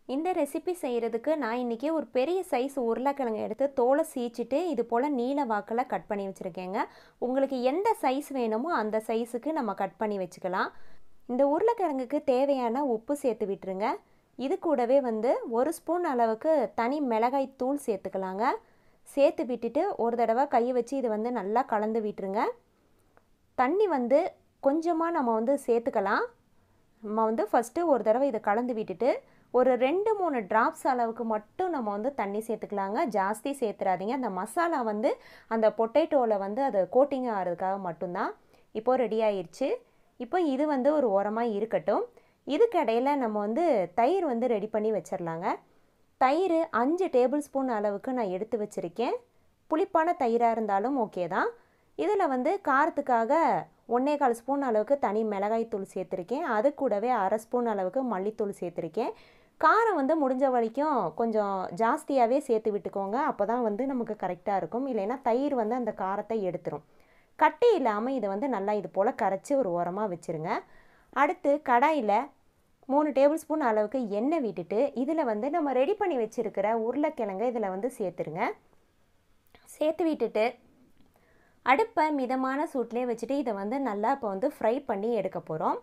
இந்த ரெசிபி செய்கிறதுக்கு நான் இன்றைக்கி ஒரு பெரிய சைஸ் உருளைக்கிழங்கு எடுத்து தோலை சீச்சிட்டு இது போல் நீல வாக்கில் கட் பண்ணி வச்சுருக்கேங்க உங்களுக்கு எந்த சைஸ் வேணுமோ அந்த சைஸுக்கு நம்ம கட் பண்ணி வச்சுக்கலாம் இந்த உருளைக்கிழங்குக்கு தேவையான உப்பு சேர்த்து விட்டுருங்க இது கூடவே வந்து ஒரு ஸ்பூன் அளவுக்கு தனி மிளகாய் தூள் சேர்த்துக்கலாங்க சேர்த்து விட்டுட்டு ஒரு தடவை கையை வச்சு இது வந்து நல்லா கலந்து விட்டுருங்க தண்ணி வந்து கொஞ்சமாக நம்ம வந்து சேர்த்துக்கலாம் நம்ம வந்து ஃபஸ்ட்டு ஒரு தடவை இதை கலந்து விட்டுட்டு ஒரு ரெண்டு மூணு ட்ராப்ஸ் அளவுக்கு மட்டும் நம்ம வந்து தண்ணி சேர்த்துக்கலாங்க ஜாஸ்தி சேர்த்துறாதீங்க அந்த மசாலா வந்து அந்த பொட்டேட்டோவில் வந்து அது கோட்டிங் ஆகிறதுக்காக மட்டும்தான் இப்போது ரெடி ஆயிடுச்சு இப்போ இது வந்து ஒரு ஓரமாக இருக்கட்டும் இதுக்கடையில் நம்ம வந்து தயிர் வந்து ரெடி பண்ணி வச்சிடலாங்க தயிர் அஞ்சு டேபிள் ஸ்பூன் அளவுக்கு நான் எடுத்து வச்சுருக்கேன் புளிப்பான தயிராக இருந்தாலும் ஓகே தான் இதில் வந்து காரத்துக்காக ஒன்றே கால் ஸ்பூன் அளவுக்கு தனி மிளகாய் தூள் சேர்த்துருக்கேன் அது கூடவே அரை ஸ்பூன் அளவுக்கு மல்லித்தூள் சேர்த்துருக்கேன் காரம் வந்து முடிஞ்ச வரைக்கும் கொஞ்சம் ஜாஸ்தியாகவே சேர்த்து விட்டுக்கோங்க அப்போ தான் வந்து நமக்கு கரெக்டாக இருக்கும் இல்லைன்னா தயிர் வந்து அந்த காரத்தை எடுத்துரும் கட்டி இல்லாமல் இதை வந்து நல்லா இது போல் கரைச்சி ஒரு ஓரமாக வச்சுருங்க அடுத்து கடாயில் மூணு டேபிள் ஸ்பூன் அளவுக்கு எண்ணெய் விட்டுட்டு இதில் வந்து நம்ம ரெடி பண்ணி வச்சுருக்கிற உருளைக்கிழங்கை இதில் வந்து சேர்த்துருங்க சேர்த்து விட்டுட்டு அடுப்பை மிதமான சூட்லேயே வச்சுட்டு இதை வந்து நல்லா இப்போ வந்து ஃப்ரை பண்ணி எடுக்க போகிறோம்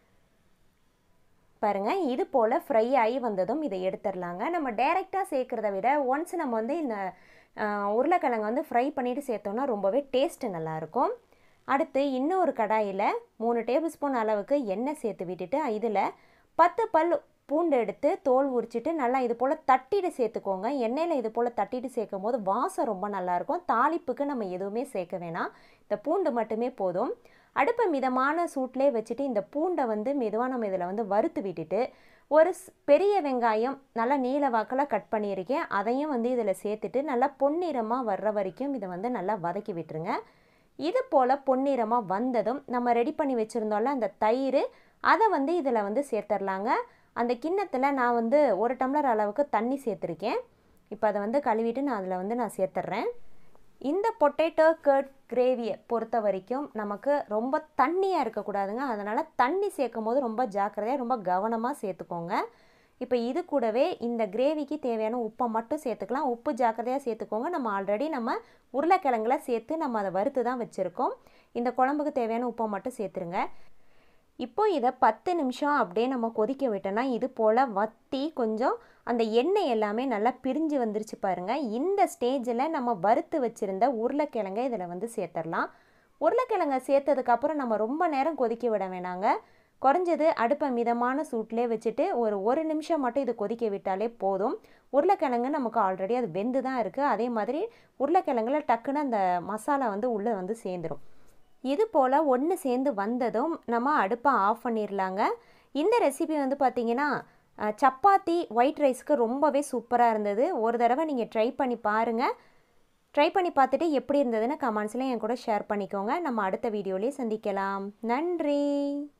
பாருங்கள் இது போல் ஃப்ரை ஆகி வந்ததும் இதை எடுத்துடலாங்க நம்ம டைரெக்டாக சேர்க்குறத விட ஒன்ஸ் நம்ம வந்து இந்த உருளைக்கிழங்கு வந்து ஃப்ரை பண்ணிவிட்டு சேர்த்தோன்னா ரொம்பவே டேஸ்ட்டு நல்லாயிருக்கும் அடுத்து இன்னொரு கடாயில் மூணு டேபிள் ஸ்பூன் அளவுக்கு எண்ணெய் சேர்த்து விட்டுட்டு இதில் பத்து பல் பூண்டு எடுத்து தோல் உரிச்சிட்டு நல்லா இது போல் தட்டிட்டு சேர்த்துக்கோங்க எண்ணெயில் இது போல் தட்டிட்டு சேர்க்கும் போது வாசம் ரொம்ப நல்லாயிருக்கும் தாளிப்புக்கு நம்ம எதுவுமே சேர்க்க வேணாம் இந்த பூண்டு மட்டுமே போதும் அடுப்பை மிதமான சூட்லேயே வச்சுட்டு இந்த பூண்டை வந்து மெதுவாக நம்ம இதில் வந்து வறுத்து விட்டுட்டு ஒரு பெரிய வெங்காயம் நல்லா நீல வாக்கில் கட் பண்ணியிருக்கேன் அதையும் வந்து இதில் சேர்த்துட்டு நல்லா பொன்னிறமாக வர்ற வரைக்கும் இதை வந்து நல்லா வதக்கி விட்டுருங்க இது போல் பொன்னிறமாக வந்ததும் நம்ம ரெடி பண்ணி வச்சுருந்தோம்ல அந்த தயிர் அதை வந்து இதில் வந்து சேர்த்துர்லாங்க அந்த கிண்ணத்தில் நான் வந்து ஒரு டம்ளர் அளவுக்கு தண்ணி சேர்த்துருக்கேன் இப்போ அதை வந்து கழுவிட்டு நான் அதில் வந்து நான் சேர்த்துட்றேன் இந்த பொட்டேட்டோ கர்ட் கிரேவியை பொறுத்த வரைக்கும் நமக்கு ரொம்ப தண்ணியாக இருக்கக்கூடாதுங்க அதனால் தண்ணி சேர்க்கும் போது ரொம்ப ஜாக்கிரதையாக ரொம்ப கவனமாக சேர்த்துக்கோங்க இப்போ இது கூடவே இந்த கிரேவிக்கு தேவையான உப்பை மட்டும் சேர்த்துக்கலாம் உப்பு ஜாக்கிரதையாக சேர்த்துக்கோங்க நம்ம ஆல்ரெடி நம்ம உருளைக்கிழங்குல சேர்த்து நம்ம அதை வறுத்து தான் வச்சுருக்கோம் இந்த குழம்புக்கு தேவையான உப்பை மட்டும் சேர்த்துருங்க இப்போ இதை பத்து நிமிஷம் அப்படியே நம்ம கொதிக்க விட்டோன்னா இது போல் வத்தி கொஞ்சம் அந்த எண்ணெய் எல்லாமே நல்லா பிரிஞ்சு வந்துருச்சு பாருங்கள் இந்த ஸ்டேஜில் நம்ம வறுத்து வச்சுருந்த உருளைக்கிழங்கை இதில் வந்து சேர்த்துடலாம் உருளைக்கிழங்கை சேர்த்ததுக்கப்புறம் நம்ம ரொம்ப நேரம் கொதிக்க விட வேணாங்க குறைஞ்சது அடுப்பை மிதமான சூட்லேயே வச்சுட்டு ஒரு ஒரு நிமிஷம் மட்டும் இது கொதிக்க விட்டாலே போதும் உருளைக்கிழங்கு நமக்கு ஆல்ரெடி அது வெந்து தான் இருக்குது அதே மாதிரி உருளைக்கிழங்குல டக்குன்னு அந்த மசாலா வந்து உள்ளே வந்து சேர்ந்துடும் இது போல் ஒன்று சேர்ந்து வந்ததும் நம்ம அடுப்பை ஆஃப் பண்ணிடலாங்க இந்த ரெசிபி வந்து பார்த்திங்கன்னா சப்பாத்தி ஒயிட் ரைஸ்க்கு ரொம்பவே சூப்பராக இருந்தது ஒரு தடவை நீங்கள் ட்ரை பண்ணி பாருங்கள் ட்ரை பண்ணி பார்த்துட்டு எப்படி இருந்ததுன்னு கமெண்ட்ஸில் என் கூட ஷேர் பண்ணிக்கோங்க நம்ம அடுத்த வீடியோலேயே சந்திக்கலாம் நன்றி